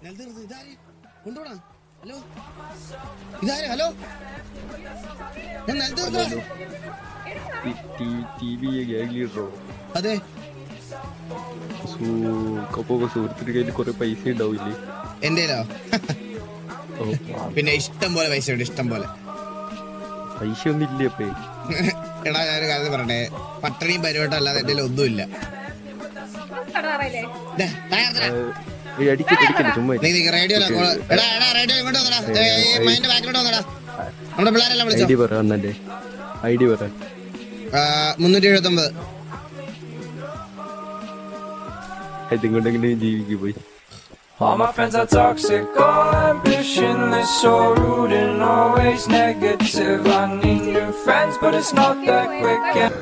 നിലത്ത് നിർത്ത്. ഇതാര് കൊണ്ടുപോടാ ഹലോ ഇതാര് ഹലോ ഞാൻ നിലത്ത് നിർത്തടാ. ടി വി ഗ്യാങ് ലീഡറോ അതെ അപ്പൊ സുഹൃത്തിന്റെ കയ്യിൽ കുറെ പൈസ ഉണ്ടാവില്ലേ എന്റെയിലോ ഓ, പിന്നെ ഇഷ്ടം പോലെ പൈസ ഉണ്ട് ഇഷ്ടം പോലെ പൈസ ഒന്നും ഇല്ലേ അപ്പേ എടാ ഞാനൊരു കാര്യം പറയട്ടെ പട്ടണിയും പരിവട്ടം അല്ലാതെ എന്റെ ഒന്നുമില്ല കടറയില്ലേ ദേ, ടയർ തരാം. അടിക്കട്ടെ അടിക്കട്ടെ ചുമ്മാ നീ നീ റേഡിയോ എടാ എടാ റേഡിയോ ഇങ്ങോട്ട് വന്നടാ മൈൻഡ് ബാക്കിലോട്ട് വന്നടാ നമ്മുടെ പിള്ളേരെല്ലാം ഐ വിളിച്ചോ ഡി പറ അന്നെ ഐ ഡി പറ മുന്നൂറ്റി എഴുപത്തി ഒമ്പത് ഇതുകൊണ്ടെങ്കിലും ജീവിക്കും പോയി All my friends are toxic, all ambitionless, so rude and always negative. I need new friends, but it's not that quick. And